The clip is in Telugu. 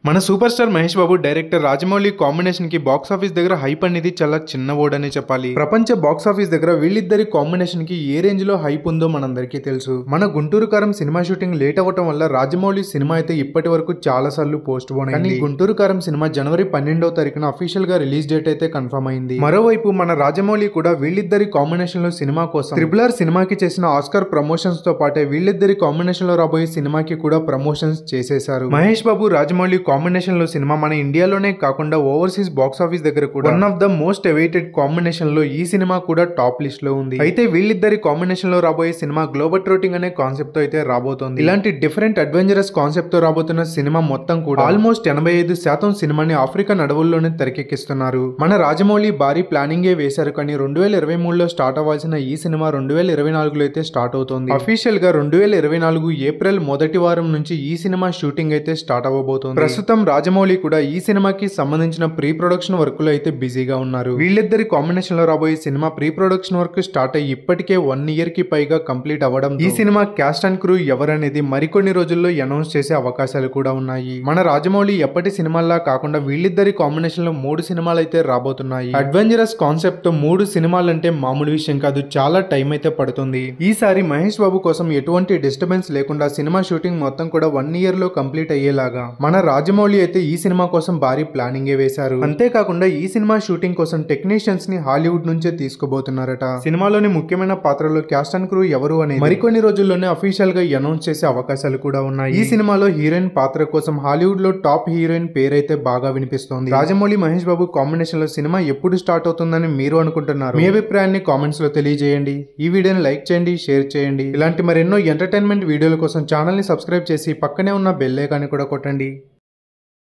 మన super star Mahesh Babu director Rajamouli combination కి బాక్స్ ఆఫీస్ దగ్గర హైప్ అనేది చాలా చిన్న వర్డ్ అనే చెప్పాలి ప్రపంచ బాక్స్ ఆఫీస్ దగ్గర వీళ్ళిద్దరి కాంబినేషన్ కి ఏ రేంజ్ లో హైప్ ఉందో మనందరికీ తెలుసు మన గుంటూరు కారం సినిమా షూటింగ్ లేట్ అవ్వటం వల్ల రాజమౌళి సినిమా అయితే ఇప్పటి వరకు చాలా సార్లు పోస్ట్ పోన్ కానీ గుంటూరు కారం సినిమా జనవరి పన్నెండవ తారీఖున అఫీషియల్ గా రిలీజ్ డేట్ అయితే కన్ఫర్మ్ అయింది మరోవైపు మన రాజమౌళి కూడా వీళ్ళిద్దరి కాంబినేషన్ లో సినిమా కోసం త్రిబుల్ ఆర్ సినిమాకి చేసిన ఆస్కార్ ప్రమోషన్స్ తో పాటే వీళ్ళిద్దరి కాంబినేషన్ లో రాబోయే సినిమాకి కూడా ప్రమోషన్స్ చేసేశారు మహేష్ బాబు రాజమౌళి కాంబినేషన్ లో సినిమా మన ఇండియాలోనే కాకుండా ఓవర్సీస్ బాక్స్ ఆఫీస్ దగ్గర కూడా one of the most awaited combination లో ఈ సినిమా కూడా టాప్ లిస్ట్ లో ఉంది అయితే వీళ్ళిద్దరి కాంబినేషన్ లో రాబోయే సినిమా గ్లోబల్ ట్రోటింగ్ అనే కాన్సెప్ట్ తో అయితే రాబోతోంది ఇలాంటి డిఫరెంట్ అడ్వెంచరస్ కాన్సెప్ట్ తో రాబోతున్న సినిమా మొత్తం కూడా ఆల్మోస్ట్ ఎనభై ఐదు శాతం సినిమాని ఆఫ్రికా అడవుల్లోనే తెరకెక్కిస్తున్నారు మన రాజమౌళి భారీ ప్లానింగే వేశారు కానీ రెండు వేల ఇరవై మూడులో స్టార్ట్ అవ్వాల్సిన ఈ సినిమా రెండు వేల ఇరవై నాలుగులో అయితే స్టార్ట్ అవుతోంది అఫీషియల్ గా రెండు వేల ఇరవై నాలుగు ఏప్రిల్ మొదటి వారం నుంచి ఈ సినిమా షూటింగ్ అయితే స్టార్ట్ అవ్వబోతోంది ప్రస్తుతం రాజమౌళి కూడా ఈ సినిమాకి సంబంధించిన ప్రీ ప్రొడక్షన్ వర్క్ లో అయితే బిజీగా ఉన్నారు వీళ్ళిద్దరి కాంబినేషన్ లో రాబోయే సినిమా ప్రీ ప్రొడక్షన్ వర్క్ స్టార్ట్ అయ్యి ఇప్పటికే వన్ ఇయర్ కి పైగా కంప్లీట్ అవ్వడం ఈ సినిమా క్యాస్ట్ అండ్ క్రూ ఎవరనేది మరికొన్ని రోజుల్లో అనౌన్స్ చేసే అవకాశాలు కూడా ఉన్నాయి మన రాజమౌళి ఎప్పటి సినిమాల్లా కాకుండా వీళ్ళిద్దరి కాంబినేషన్ లో మూడు సినిమాలు అయితే రాబోతున్నాయి అడ్వెంచరస్ కాన్సెప్ట్ తో మూడు సినిమాలు అంటే మామూలు విషయం కాదు చాలా టైం అయితే పడుతుంది ఈసారి మహేష్ బాబు కోసం ఎటువంటి డిస్టర్బెన్స్ లేకుండా సినిమా షూటింగ్ మొత్తం కూడా వన్ ఇయర్ లో కంప్లీట్ అయ్యేలాగా మన రాజమౌళి అయితే ఈ సినిమా కోసం భారీ ప్లానింగ్ వేశారు అంతేకాకుండా ఈ సినిమా షూటింగ్ కోసం టెక్నీషియన్స్ ని హాలీవుడ్ నుంచే తీసుకుపోతున్నారట సినిమాలోని ముఖ్యమైన పాత్రలో క్యాస్ట్ అండ్ క్రూ ఎవరు అనేది మరికొన్ని రోజుల్లోనే అఫీషియల్ గా అనౌన్స్ చేసే అవకాశాలు కూడా ఉన్నాయి ఈ సినిమాలో హీరోయిన్ పాత్ర కోసం హాలీవుడ్ లో టాప్ హీరోయిన్ పేరైతే బాగా వినిపిస్తోంది రాజమౌళి మహేష్ బాబు కాంబినేషన్ లో సినిమా ఎప్పుడు స్టార్ట్ అవుతుందని మీరు అనుకుంటున్నారు మీ అభిప్రాయాన్ని కామెంట్స్ లో తెలియజేయండి ఈ వీడియోని లైక్ చేయండి షేర్ చేయండి ఇలాంటి మరెన్నో ఎంటర్టైన్మెంట్ వీడియోల కోసం ఛానల్ ని సబ్స్క్రైబ్ చేసి పక్కనే ఉన్న బెల్ ఐకాన్ని కూడా కొట్టండి